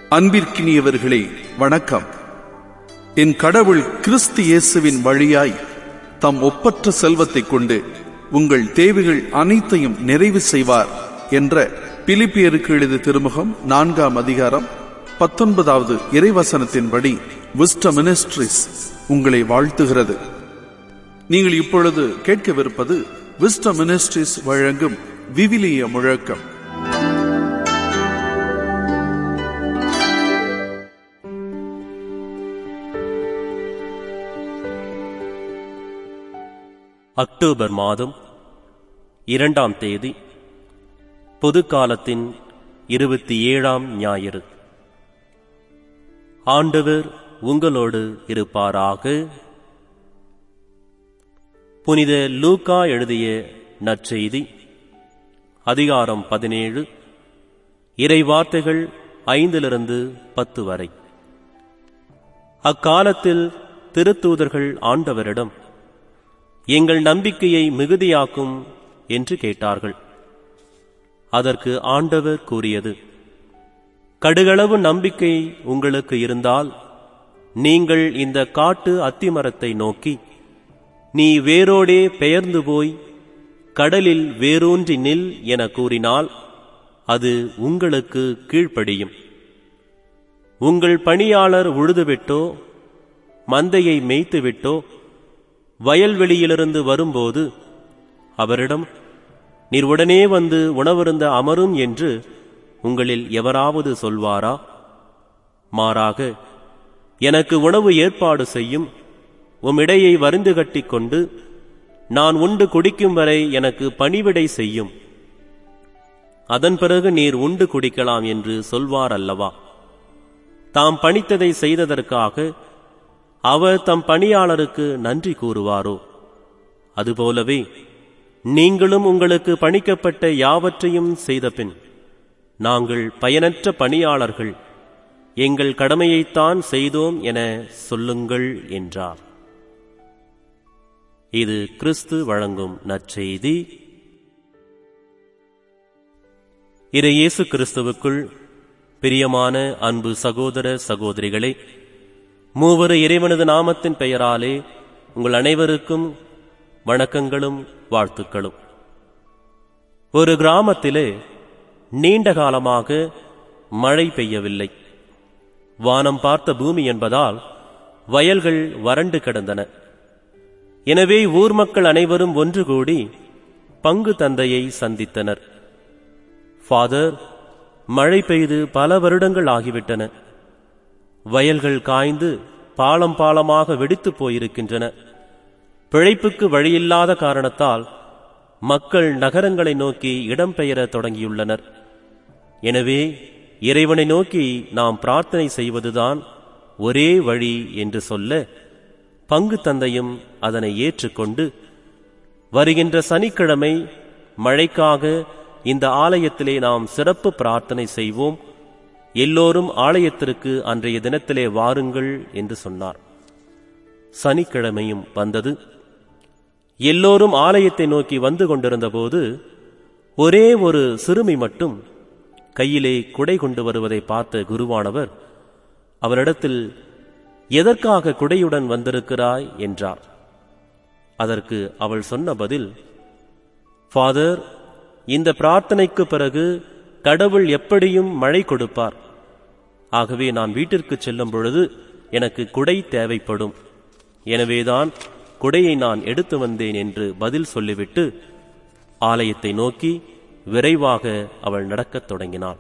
அன்பிற்கினியவர்களே வணக்கம் என் கடவுள் கிறிஸ்து இயேசுவின் வழியாய் தம் ஒப்பற்ற செல்வத்தைக் கொண்டு உங்கள் தேவைகள் அனைத்தையும் நிறைவு செய்வார் என்ற பிலிப்பியருக்கு எழுதிய திருமுகம் நான்காம் அதிகாரம் பத்தொன்பதாவது இறைவசனத்தின்படி விஸ்ட மினிஸ்ட்ரிஸ் உங்களை வாழ்த்துகிறது நீங்கள் இப்பொழுது கேட்கவிருப்பது விஸ்ட மினிஸ்ட்ரிஸ் வழங்கும் விவிலிய முழக்கம் அக்டோபர் மாதம் இரண்டாம் தேதி பொது காலத்தின் இருபத்தி ஏழாம் ஞாயிறு ஆண்டவர் உங்களோடு இருப்பாராக புனித லூக்கா எழுதிய நற்செய்தி அதிகாரம் பதினேழு இறை வார்த்தைகள் ஐந்திலிருந்து பத்து வரை அக்காலத்தில் திருத்தூதர்கள் ஆண்டவரிடம் எங்கள் நம்பிக்கையை மிகுதியாக்கும் என்று கேட்டார்கள் அதற்கு ஆண்டவர் கூறியது கடுகளவு நம்பிக்கை உங்களுக்கு இருந்தால் நீங்கள் இந்த காட்டு அத்திமரத்தை நோக்கி நீ வேரோடே பெயர்ந்து போய் கடலில் வேரூன்றி நில் என கூறினால் அது உங்களுக்கு கீழ்ப்படியும் உங்கள் பணியாளர் உழுதுவிட்டோ மந்தையை மேய்த்துவிட்டோ வயல்வெளியிலிருந்து வரும்போது அவரிடம் நீர் உடனே வந்து உணவருந்த அமரும் என்று உங்களில் எவராவது சொல்வாரா மாறாக எனக்கு உணவு ஏற்பாடு செய்யும் உம் இடையை வருந்து கட்டிக் கொண்டு நான் உண்டு குடிக்கும் வரை எனக்கு பணிவிடை செய்யும் அதன் பிறகு நீர் உண்டு குடிக்கலாம் என்று சொல்வார் அல்லவா தாம் பணித்ததை செய்ததற்காக அவர் தம் பணியாளருக்கு நன்றி கூறுவாரோ அதுபோலவே நீங்களும் உங்களுக்கு பணிக்கப்பட்ட யாவற்றையும் செய்தபின் நாங்கள் பயனற்ற பணியாளர்கள் எங்கள் கடமையைத்தான் செய்தோம் என சொல்லுங்கள் என்றார் இது கிறிஸ்து வழங்கும் நற்செய்தி இரு இயேசு கிறிஸ்துவுக்குள் பிரியமான அன்பு சகோதர சகோதரிகளே மூவரு இறைவனது நாமத்தின் பெயராலே உங்கள் அனைவருக்கும் வணக்கங்களும் வாழ்த்துக்களும் ஒரு கிராமத்திலே நீண்ட காலமாக மழை பெய்யவில்லை வானம் பார்த்த பூமி என்பதால் வயல்கள் வறண்டு கிடந்தன எனவே ஊர் மக்கள் அனைவரும் ஒன்று கூடி பங்கு தந்தையை சந்தித்தனர் ஃபாதர் மழை பெய்து பல வருடங்கள் ஆகிவிட்டன வயல்கள் காய்ந்து பாலம் பாலமாக வெடித்து போயிருக்கின்றன பிழைப்புக்கு வழியில்லாத காரணத்தால் மக்கள் நகரங்களை நோக்கி இடம்பெயர தொடங்கியுள்ளனர் எனவே இறைவனை நோக்கி நாம் பிரார்த்தனை செய்வதுதான் ஒரே வழி என்று சொல்ல பங்கு தந்தையும் அதனை ஏற்றுக்கொண்டு வருகின்ற சனிக்கிழமை மழைக்காக இந்த ஆலயத்திலே நாம் சிறப்பு பிரார்த்தனை செய்வோம் எல்லோரும் ஆலயத்திற்கு அன்றைய தினத்திலே வாருங்கள் என்று சொன்னார் சனிக்கிழமையும் வந்தது எல்லோரும் ஆலயத்தை நோக்கி வந்து கொண்டிருந்தபோது ஒரே ஒரு சிறுமி மட்டும் கையிலே குடை கொண்டு வருவதை பார்த்த குருவானவர் அவரிடத்தில் எதற்காக குடையுடன் வந்திருக்கிறாய் என்றார் அதற்கு அவள் சொன்ன பதில் ஃபாதர் இந்த பிரார்த்தனைக்கு பிறகு கடவுள் எப்படியும் மழை கொடுப்பார் ஆகவே நான் வீட்டிற்கு செல்லும் பொழுது எனக்கு குடை தேவைப்படும் எனவேதான் குடையை நான் எடுத்து வந்தேன் என்று பதில் சொல்லிவிட்டு ஆலயத்தை நோக்கி விரைவாக அவள் நடக்கத் தொடங்கினாள்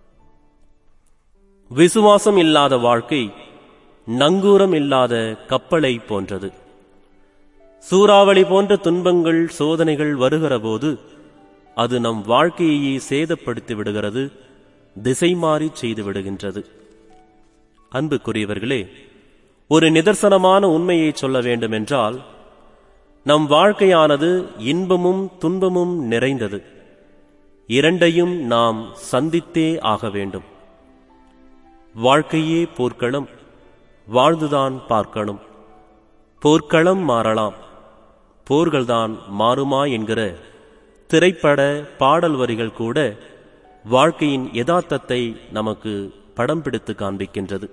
விசுவாசம் இல்லாத வாழ்க்கை நங்கூரம் இல்லாத கப்பலை போன்றது சூறாவளி போன்ற துன்பங்கள் சோதனைகள் வருகிற போது அது நம் வாழ்க்கையையே சேதப்படுத்தி விடுகிறது திசை மாறி செய்து விடுகின்றது அன்புக்குரியவர்களே ஒரு நிதர்சனமான உண்மையை சொல்ல வேண்டுமென்றால் நம் வாழ்க்கையானது இன்பமும் துன்பமும் நிறைந்தது இரண்டையும் நாம் சந்தித்தே ஆக வேண்டும் வாழ்க்கையே போர்க்களம் வாழ்ந்துதான் பார்க்கணும் போர்க்களம் மாறலாம் போர்கள்தான் மாறுமா என்கிற திரைப்பட பாடல் வரிகள் கூட வாழ்க்கையின் யதார்த்தத்தை நமக்கு படம் பிடித்து காண்பிக்கின்றது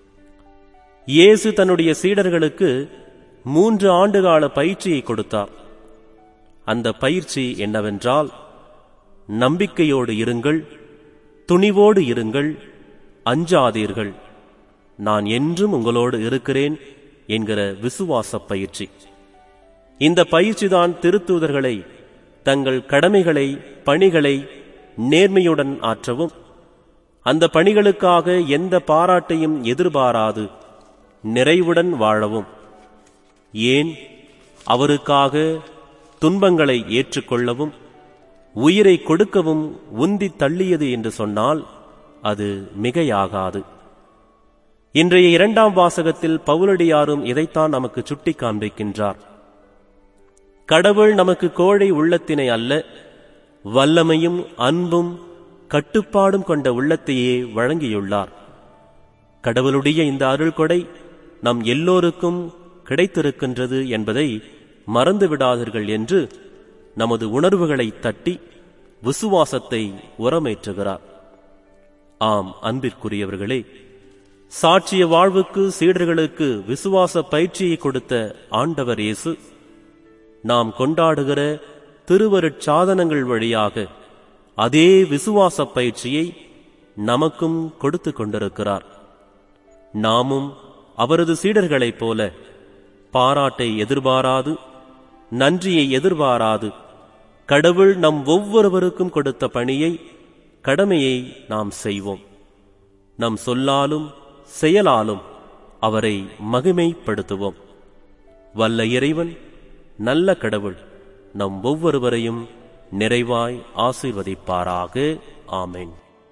இயேசு தன்னுடைய சீடர்களுக்கு மூன்று ஆண்டுகால பயிற்சியை கொடுத்தார் அந்த பயிற்சி என்னவென்றால் நம்பிக்கையோடு இருங்கள் துணிவோடு இருங்கள் அஞ்சாதீர்கள் நான் என்றும் உங்களோடு இருக்கிறேன் என்கிற விசுவாச பயிற்சி இந்த பயிற்சிதான் திருத்தூதர்களை தங்கள் கடமைகளை பணிகளை நேர்மையுடன் ஆற்றவும் அந்த பணிகளுக்காக எந்த பாராட்டையும் எதிர்பாராது நிறைவுடன் வாழவும் ஏன் அவருக்காக துன்பங்களை ஏற்றுக்கொள்ளவும் உயிரை கொடுக்கவும் உந்தி தள்ளியது என்று சொன்னால் அது மிகையாகாது இன்றைய இரண்டாம் வாசகத்தில் பவுலடியாரும் இதைத்தான் நமக்கு சுட்டி காண்பிக்கின்றார் கடவுள் நமக்கு கோழை உள்ளத்தினை அல்ல வல்லமையும் அன்பும் கட்டுப்பாடும் கொண்ட உள்ளத்தையே வழங்கியுள்ளார் கடவுளுடைய இந்த அருள்கொடை நம் எல்லோருக்கும் கிடைத்திருக்கின்றது என்பதை மறந்து விடாதீர்கள் என்று நமது உணர்வுகளை தட்டி விசுவாசத்தை உரமேற்றுகிறார் ஆம் அன்பிற்குரியவர்களே சாட்சிய வாழ்வுக்கு சீடர்களுக்கு விசுவாச பயிற்சியை கொடுத்த ஆண்டவர் இயேசு நாம் கொண்டாடுகிற திருவருட் சாதனங்கள் வழியாக அதே விசுவாச பயிற்சியை நமக்கும் கொடுத்து கொண்டிருக்கிறார் நாமும் அவரது சீடர்களைப் போல பாராட்டை எதிர்பாராது நன்றியை எதிர்பாராது கடவுள் நம் ஒவ்வொருவருக்கும் கொடுத்த பணியை கடமையை நாம் செய்வோம் நம் சொல்லாலும் செயலாலும் அவரை மகிமைப்படுத்துவோம் வல்ல இறைவன் நல்ல கடவுள் நம் ஒவ்வொருவரையும் நிறைவாய் ஆசீர்வதிப்பாராக ஆமென்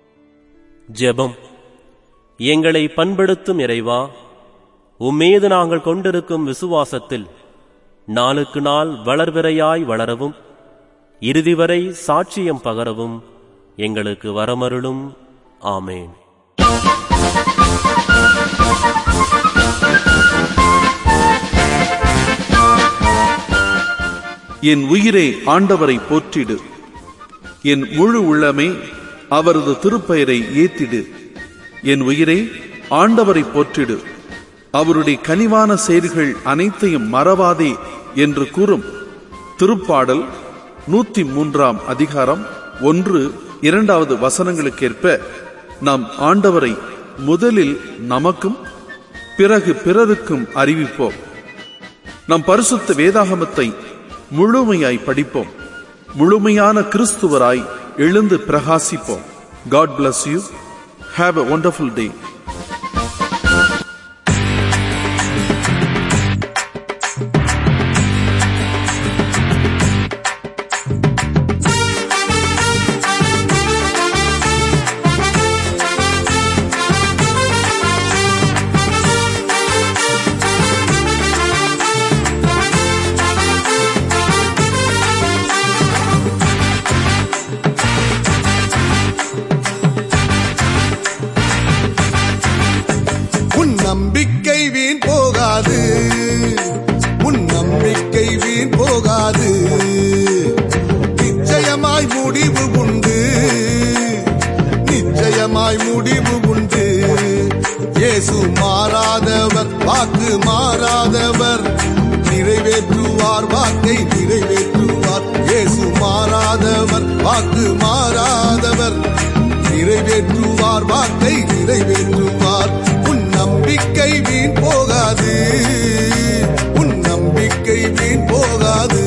ஜெபம் எங்களை பண்படுத்தும் இறைவா உம்மீது நாங்கள் கொண்டிருக்கும் விசுவாசத்தில் நாளுக்கு நாள் வளர்விரையாய் வளரவும் இறுதி வரை சாட்சியம் பகரவும் எங்களுக்கு வரமருளும் ஆமேன் என் உயிரே ஆண்டவரை போற்றிடு என் முழு உள்ளமே அவரது திருப்பெயரை ஏத்திடு என் உயிரே ஆண்டவரை போற்றிடு அவருடைய கனிவான செயல்கள் அனைத்தையும் மறவாதே என்று கூறும் திருப்பாடல் நூத்தி மூன்றாம் அதிகாரம் ஒன்று இரண்டாவது வசனங்களுக்கேற்ப நாம் ஆண்டவரை முதலில் நமக்கும் பிறகு பிறருக்கும் அறிவிப்போம் நம் பரிசுத்த வேதாகமத்தை முழுமையாய் படிப்போம் முழுமையான கிறிஸ்துவராய் எழுந்து பிரகாசிப்போம் God bless you have a wonderful day உன் நம்பிக்கை வீண் போகாது உன் நம்பிக்கை வீண் போகாது நிச்சயமாய் முடிவு உண்டு நிச்சயமாய் முடிவு உண்டு இயேசு மாறாதவர் வாக்கு மாறாதவர் நிறைவேற்றுவார் வாக்கை நிறைவேற்றுவார் இயேசு மாறாதவர் வாக்கு மாறாதவர் நிறைவேற்றுவார் வாக்கை நிறைவேற்றுவார் உன் நம்பிக்கை வீண் போகாது உன் நம்பிக்கை வீண் போகாது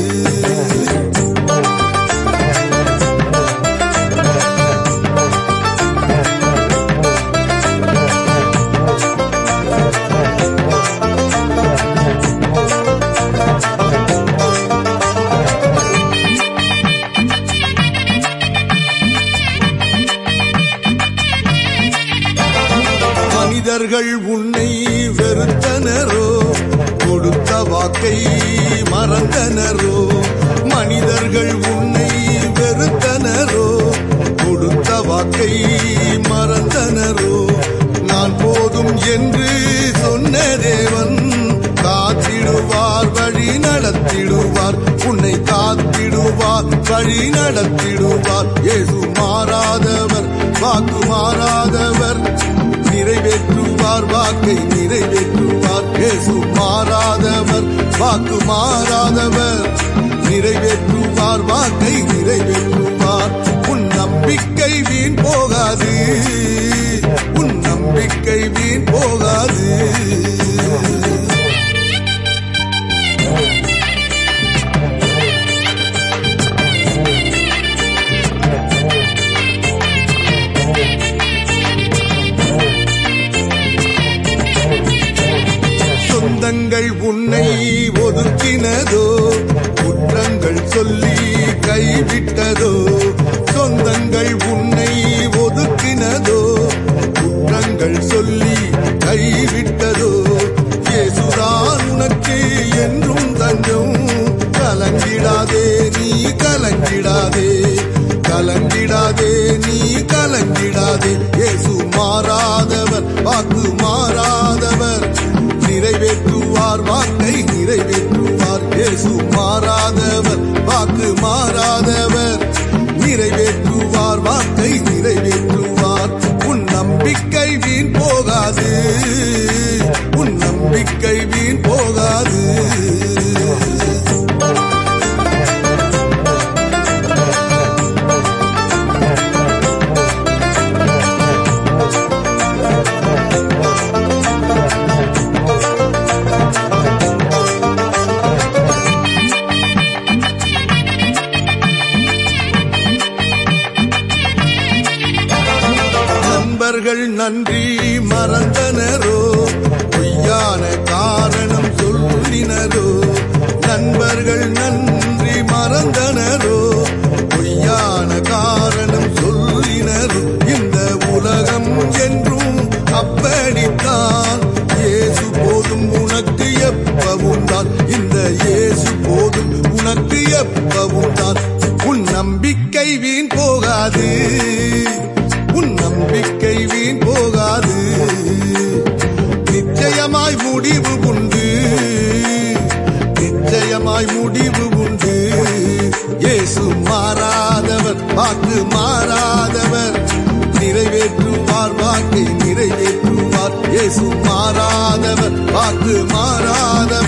மனிதர்கள் உன்னை வெறுத்தனரோ கொடுத்த வாக்கை மறந்தனரோ மனிதர்கள் உன்னை வெறுத்தனரோ கொடுத்த வாக்கை மறந்தனரோ நான் போதும் என்று சொன்ன தேவன் காத்திடுவார் வழி நடத்திடுவார் உன்னை காத்திடுவார் வழி நடத்திடுவார் ஏது மாறாதவர் வாக்கு மாறாதவர் நிறைவேற்றுவார் வாக்கை நிறைவேற்றுவார் இயேசு மாறாதவர் வாக்கு மாறாதவர் நிறைவேற்றுவார் வாக்கை நிறைவேற்றுவார் உன் நம்பிக்கை வீண் போகாது உன் நம்பிக்கை வீண் போகாது சொந்தங்கள் உன்னை ஒதுக்கினதோ குற்றங்கள் சொல்லி கைவிட்டதோ சொந்தங்கள் உன்னை ஒதுக்கினதோ குற்றங்கள் சொல்லி கைவிட்டதோ இயேசுதான் உனக்கு என்றும் தஞ்சம் கலங்கிடாதே நீ கலங்கிடாதே கலங்கிடாதே நீ கலங்கிடாதே இயேசு மாறாதவர் வாக்கு மாறாதவர் நிறைவேற்றுவார் வாக்கை நிறைவேற்றுவார் இயேசு மாறாதவர் வாக்கு மாறாதவர் நிறைவேற்றுவார் வாக்கை நிறைவேற்றுவார் உன் நம்பிக்கை வீண் போகாது உன் நம்பிக்கை வீண் போகாது நண்பர்கள் நன்றி மறந்தனரோ பொய்யான காரணம் சொல்லினரோ நண்பர்கள் நன்றி மறந்தனரோ பொய்யான காரணம் சொல்லினரோ இந்த உலகம் என்றும் அப்படித்தான் இயேசு போதும் உனக்கு எப்பவும் தான் இந்த இயேசு போதும் உனக்கு எப்பவும் தான் உன் நம்பிக்கை வீண் போகாது உன் நம்பிக்கை வீண் போகாது நிச்சயமாய் முடிவு உண்டு நிச்சயமாய் முடிவு உண்டு இயேசு மாறாதவர் வாக்கு மாறாதவர் நிறைவேற்றுவார் வாக்கை நிறைவேற்றுவார் இயேசு மாறாதவர் வாக்கு மாறாதவர்